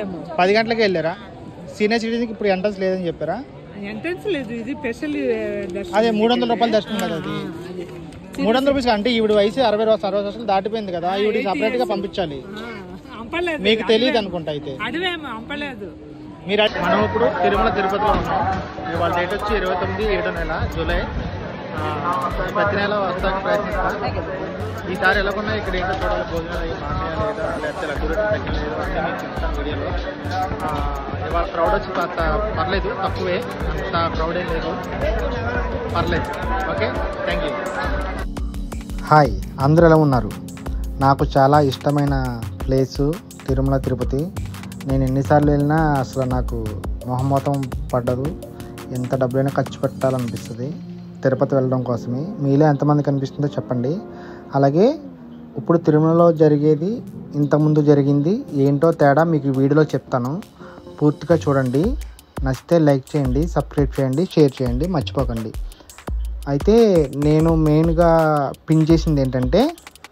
వెళ్ళాము పది గంటలకే వెళ్ళారా సీనియర్ సిటిజన్కి ఇప్పుడు ఎంట్రన్స్ లేదని చెప్పారా ఎంట్రన్స్ లేదు ఇది స్పెషల్ దర్శనం అదే మూడు వందల రూపాయలు దర్శనం కదా అది అది మూడు వందల రూపీస్ అంటే ఈవిడ వయసు అరవై రోజులు అరవై సంవత్సరాలు దాటిపోయింది కదా ఈవిడ సపరేట్ గా పంపించాలి ఆ, అంపలేదు మీకు తెలియదు అనుకుంటా అయితే అడివేమో అంపలేదు మీరు అడ్- మనం ఇప్పుడు తిరుమల తిరుపతిలో ఉన్నాం ఇవాళ డేట్ వచ్చి ఇరవై తొమ్మిది ఏడో నెల జూలై ఆ, ప్రతి నెల వస్తానికి ప్రయత్నిస్తాం ఈసారి ఎలాగున్నా ఇక్కడ ఏంటో చూడాలి భోజనాలు అయ్యి మానేయాలి లేదా లేకపోతే లడ్డు రొట్టె తగ్గలేదు అన్నీ మీకు చూస్తాను వీడియోలో ఆ, ఇవాళ క్రౌడ్ వచ్చి కాస్త పర్లేదు తక్కువే అంత క్రౌడ్ ఏం లేదు పర్లేదు ఓకే థ్యాంక్ యూ హాయ్ అందరూ ఎలా ఉన్నారు నాకు చాలా ఇష్టమైన ప్లేసు తిరుమల తిరుపతి నేను ఎన్నిసార్లు వెళ్ళినా అసలు నాకు మొహమోతం పడ్డదు ఎంత డబ్బులైనా ఖర్చు పెట్టాలనిపిస్తుంది తిరుపతి వెళ్ళడం కోసమే మీలో ఎంతమంది కనిపిస్తుందో చెప్పండి అలాగే ఇప్పుడు తిరుమలలో జరిగేది ఇంతకుముందు జరిగింది ఏంటో తేడా మీకు ఈ వీడియోలో చెప్తాను పూర్తిగా చూడండి నచ్చితే లైక్ చేయండి సబ్స్క్రైబ్ చేయండి షేర్ చేయండి మర్చిపోకండి అయితే నేను మెయిన్గా పిన్ చేసింది ఏంటంటే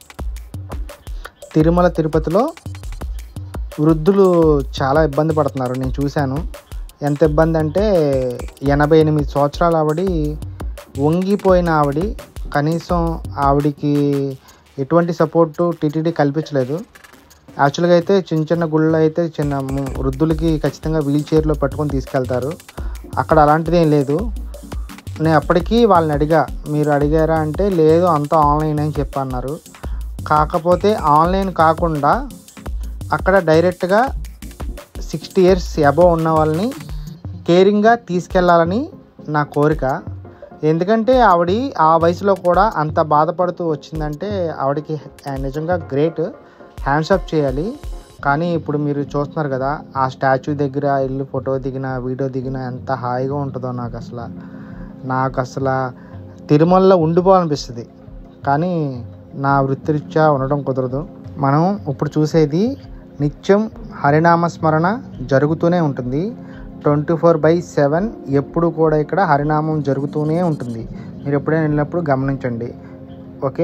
తిరుమల తిరుపతిలో వృద్ధులు చాలా ఇబ్బంది పడుతున్నారు నేను చూశాను ఎంత ఇబ్బంది అంటే ఎనభై ఎనిమిది సంవత్సరాల ఆవిడ వంగిపోయిన ఆవిడ కనీసం ఆవిడికి ఎటువంటి సపోర్టు టీటీడీ కల్పించలేదు యాక్చువల్గా అయితే చిన్న చిన్న గుళ్ళు అయితే చిన్న ము- వృద్ధులకి ఖచ్చితంగా వీల్ చైర్లో పట్టుకొని తీసుకెళ్తారు అక్కడ అలాంటిది ఏం లేదు నేను అప్పటికి వాళ్ళని అడిగా మీరు అడిగారా అంటే లేదు అంతా ఆన్లైన్ అని చెప్పన్నారు కాకపోతే ఆన్లైన్ కాకుండా అక్కడ డైరెక్ట్గా సిక్స్టీ ఇయర్స్ అబోవ్ ఉన్న వాళ్ళని కేరింగ్గా తీసుకెళ్ళాలని నా కోరిక ఎందుకంటే ఆవిడ ఆ వయసులో కూడా అంత బాధపడుతూ వచ్చిందంటే ఆవిడకి నిజంగా గ్రేట్ హ్యాండ్స్ అప్ చేయాలి కానీ ఇప్పుడు మీరు చూస్తున్నారు కదా ఆ స్టాచ్యూ దగ్గర ఇల్లు ఫోటో దిగిన వీడియో దిగిన ఎంత హాయిగా ఉంటుందో నాకు అసలు నాకు అసలు తిరుమలలో ఉండిపోవాలనిపిస్తుంది కానీ నా వృత్తిరీత్యా ఉండడం కుదరదు మనం ఇప్పుడు చూసేది నిత్యం హరినామ స్మరణ జరుగుతూనే ఉంటుంది ట్వంటీ ఫోర్ బై సెవెన్ ఎప్పుడు కూడా ఇక్కడ హరినామం జరుగుతూనే ఉంటుంది మీరు ఎప్పుడైనా వెళ్ళినప్పుడు గమనించండి ఓకే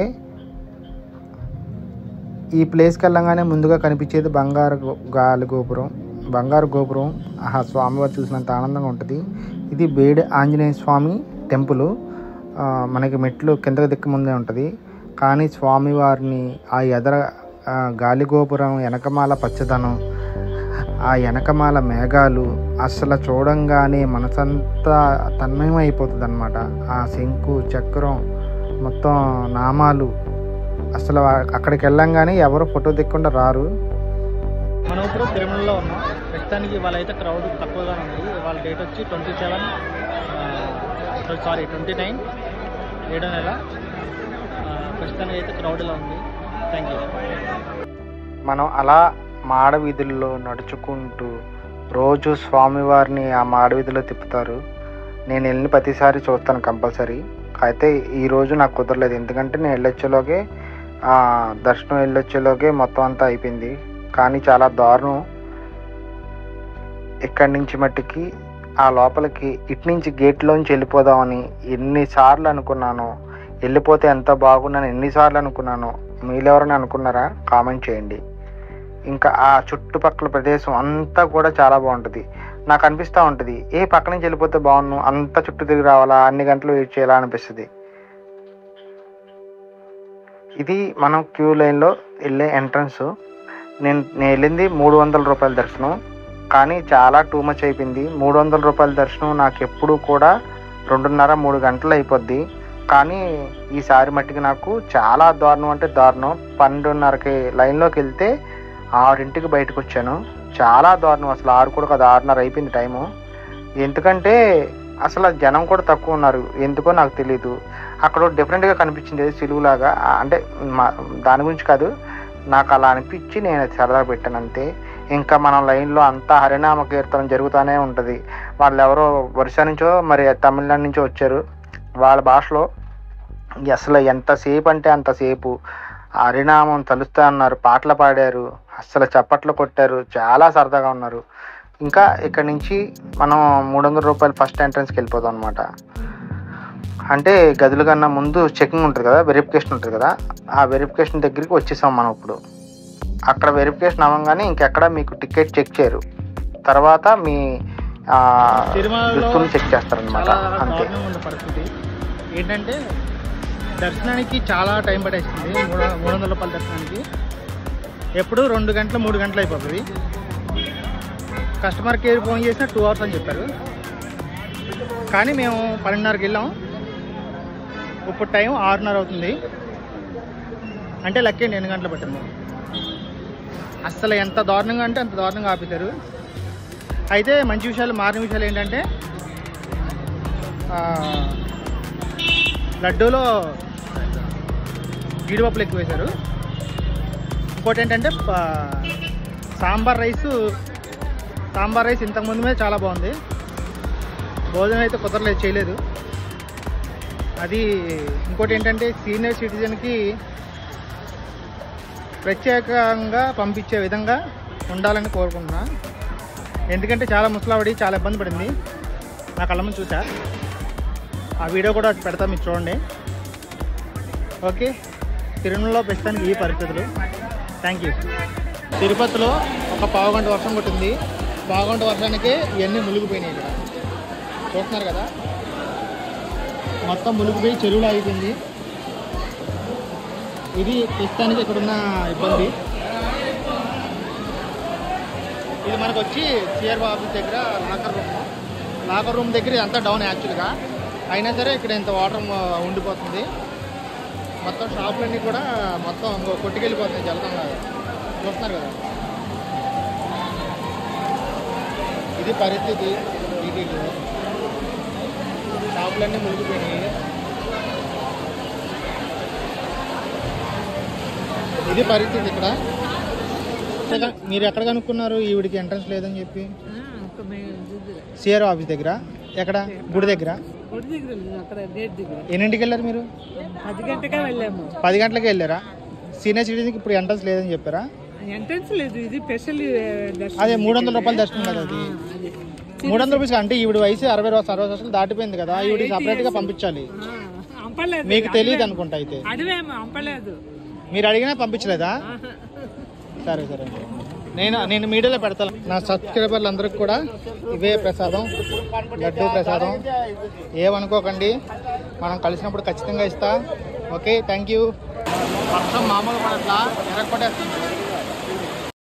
ఈ ప్లేస్కి వెళ్ళంగానే ముందుగా కనిపించేది బంగారు గో- గాలి గోపురం బంగారు గోపురం ఆహా స్వామివారు చూసినంత ఆనందంగా ఉంటుంది ఇది బేడి ఆంజనేయ స్వామి టెంపుల్ ఆ, మనకి మెట్లు కిందకి దిక్కు ముందే ఉంటుంది కానీ స్వామివారిని ఆ ఎదర ఆ, గాలి గోపురం వెనకమాల పచ్చదనం ఆ వెనకమాల మేఘాలు అసలు చూడంగానే మనసంతా తన్మయం అయిపోతుంది అనమాట ఆ శంకు చక్రం మొత్తం నామాలు అసలు ఆ- అక్కడికి వెళ్ళంగానే ఎవరు ఫోటో దిక్కుండా రారు మనం ఇప్పుడు తిరుమలలో ఉన్నాం ప్రస్తుతానికి ఇవాళ అయితే క్రౌడ్ తక్కువగా ఉంది ఇవాళ డేట్ వచ్చి twenty seven sorry twenty nine ఏడో నెల ఆ, ప్రస్తుతానికి అయితే క్రౌడ్ ఇలా ఉంది థ్యాంక్ యూ మనం అలా మాడ వీధుల్లో నడుచుకుంటూ రోజు స్వామివారిని ఆ మాడ వీధిలో తిప్పుతారు నేను వెళ్ళిన ప్రతిసారి చూస్తాను కంపల్సరీ అయితే ఈ రోజు నాకు కుదరలేదు ఎందుకంటే నేను వెళ్ళొచ్చేలోకే ఆ, దర్శనం వెళ్ళొచ్చేలోకే మొత్తం అంతా అయిపోయింది కానీ చాలా దారుణం ఇక్కడి నుంచి మట్టికి ఆ లోపలికి ఇటు నుంచి గేట్లోంచి వెళ్ళిపోదామని ఎన్నిసార్లు అనుకున్నాను వెళ్ళిపోతే ఎంత బాగున్నాను ఎన్నిసార్లు అనుకున్నాను మీరెవరైనా అనుకున్నారా కామెంట్ చేయండి ఇంకా ఆ చుట్టుపక్కల ప్రదేశం అంతా కూడా చాలా బాగుంటుంది నాకు అనిపిస్తూ ఉంటుంది ఏ పక్క నుంచి వెళ్ళిపోతే బాగున్నాను అంత చుట్టూ తిరిగి రావాలా అన్ని గంటలు వెయిట్ చేయాలా అనిపిస్తుంది ఇది మనం క్యూ లైన్లో వెళ్ళే ఎంట్రన్స్ నేను నేను వెళ్ళింది మూడు వందల రూపాయల దర్శనం కానీ చాలా టూ మచ్ అయిపోయింది మూడు వందల రూపాయల దర్శనం నాకు ఎప్పుడు కూడా రెండున్నర మూడు గంటలు అయిపోద్ది కానీ ఈసారి మట్టికి నాకు చాలా దారుణం అంటే దారుణం పన్నెండున్నరకి లైన్లోకి వెళ్తే ఆరింటికి బయటకు వచ్చాను చాలా దారుణం అసలు ఆరు కూడా కాదు ఆరున్నర అయిపోయింది టైము ఎందుకంటే అసలు జనం కూడా తక్కువ ఉన్నారు ఎందుకో నాకు తెలియదు అక్కడ ఒకటి డిఫరెంట్గా కనిపించింది ఏదో సిలువులాగా ఆ, అంటే మా దాని గురించి కాదు నాకు అలా అనిపించి నేను అది సరదా పెట్టాను అంతే ఇంకా మనం లైన్లో అంతా హరినామ కీర్తనం జరుగుతూనే ఉంటుంది వాళ్ళు ఎవరో ఒరిస్సా నుంచో మరి తమిళనాడు నుంచో వచ్చారు వాళ్ళ భాషలో అసలు ఎంతసేపు అంటే అంతసేపు హరినామం తలుస్తా అన్నారు పాటలు పాడారు అసలు చప్పట్లు కొట్టారు చాలా సరదాగా ఉన్నారు ఇంకా ఇక్కడ నుంచి మనం మూడు వందల రూపాయలు ఫస్ట్ ఎంట్రన్స్కి వెళ్ళిపోతాం అనమాట అంటే గదుల కన్నా ముందు చెకింగ్ ఉంటుంది కదా వెరిఫికేషన్ ఉంటుంది కదా ఆ వెరిఫికేషన్ దగ్గరికి వచ్చేసాం మనం ఇప్పుడు అక్కడ వెరిఫికేషన్ అవ్వగానే ఇంకెక్కడ మీకు టికెట్ చెక్ చేయరు తర్వాత మీ ఆ, తిరుమలలో దుస్తులు చెక్ చేస్తారనమాట చాలా అంతే దారుణంగా ఉంది పరిస్థితి ఏంటంటే దర్శనానికి చాలా టైం పట్టేస్తుంది మూడు మూడు వందల రూపాయల దర్శనానికి ఎప్పుడు రెండు గంటలు మూడు గంటలు అయిపోతుంది కస్టమర్ కేర్ ఫోన్ చేసినా టూ అవర్స్ అని చెప్పారు కానీ మేము పన్నెండున్నరకి వెళ్ళాం ఇప్పుడు టైం ఆరున్నర అవుతుంది అంటే లక్కేండి ఎన్ని గంటలు పట్టింది అసలు ఎంత దారుణంగా అంటే అంత దారుణంగా ఆపేశారు అయితే మంచి విషయాలు మారిన విషయాలు ఏంటంటే ఆ, లడ్డూలో జీడిపప్పులు ఎక్కువ వేశారు ఇంకోటి ఏంటంటే ప- సాంబార్ రైస్ సాంబార్ రైస్ ఇంతకుముందు మీద చాలా బాగుంది భోజనం అయితే కుదరలేదు చేయలేదు అది ఇంకోటి ఏంటంటే సీనియర్ సిటిజన్కి ప్రత్యేకంగా పంపించే విధంగా ఉండాలని కోరుకుంటున్నా ఎందుకంటే చాలా ముసలావిడి చాలా ఇబ్బంది పడింది నా కళ్ళ ముందు చూసా ఆ వీడియో కూడా పెడతా మీరు చూడండి ఓకే తిరుమలలో ప్రస్తుతానికి ఈ పరిస్థితులు థ్యాంక్ యూ తిరుపతిలో ఒక పావు గంట వర్షం కొట్టింది పావు గంట వర్షానికి ఇవన్నీ మునిగిపోయినాయి ఇక్కడ చూస్తున్నారు కదా మొత్తం మునిగిపోయి చెరువులో అయిపోయింది ఇది ప్రస్తుతానికి ఇక్కడున్న ఇబ్బంది ఇది మనకు వచ్చి సిఆర్ ఆఫీస్ దగ్గర లాకర్ రూమ్ లాకర్ రూమ్ దగ్గర అంతా డౌన్ యాక్చువల్గా అయినా సరే ఇక్కడ ఇంత వాటర్ మ- ఉండిపోతుంది మొత్తం షాపులన్నీ కూడా మొత్తం ఇంకో కొట్టుకెళ్ళిపోతున్నాయి జలతం లాగా చూస్తున్నారు కదా ఇది పరిస్థితి టీటీలో షాపులన్నీ మునిగిపోయినాయి ఇది పరిస్థితి ఇక్కడ ఇక్కడ మీరు ఎక్కడ కనుక్కున్నారు ఈవిడికి ఎంట్రన్స్ లేదని చెప్పి ఆ, ఒక మే- ఇది- సిఆర్ ఆఫీస్ దగ్గర ఎక్కడ గుడి దగ్గర గుడి దగ్గర లేదు, అక్కడ గేట్ దగ్గర ఎన్నింటికి వెళ్ళారు మీరు పది గంటకే వెళ్ళాము పది గంటలకి వెళ్ళారా సీనియర్ సిటిజన్కి ఇప్పుడు ఎంట్రన్స్ లేదని చెప్పారా ఎంట్రన్స్ లేదు ఇది స్పెషల్ దర్శనం అదే మూడు వందల రూపాయలు దర్శనం కదా అది ఆ, అది. మూడు వందల రూపీస్ అంటే ఈవిడ వయసు అరవై రోజులు అరవై సంవత్సరాలు దాటిపోయింది కదా ఈవిడ సపరేట్ గా పంపించాలి ఆ, అంపలేదు మీకు తెలియదు అనుకుంటా అయితే అడివేమో అంపలేదు మీరు అడిగినా పంపించలేదా ఆహా. సరే సరే నేను నేను మీడియాలో పెడతాను నా సబ్స్క్రైబర్లు అందరికి కూడా ఇవే ప్రసాదం లడ్డు ప్రసాదం ఏమనుకోకండి మనం కలిసినప్పుడు ఖచ్చితంగా ఇస్తా ఓకే థ్యాంక్ యూ వర్షం మామూలు పడట్లా ఎరగొట్టేస్తుంది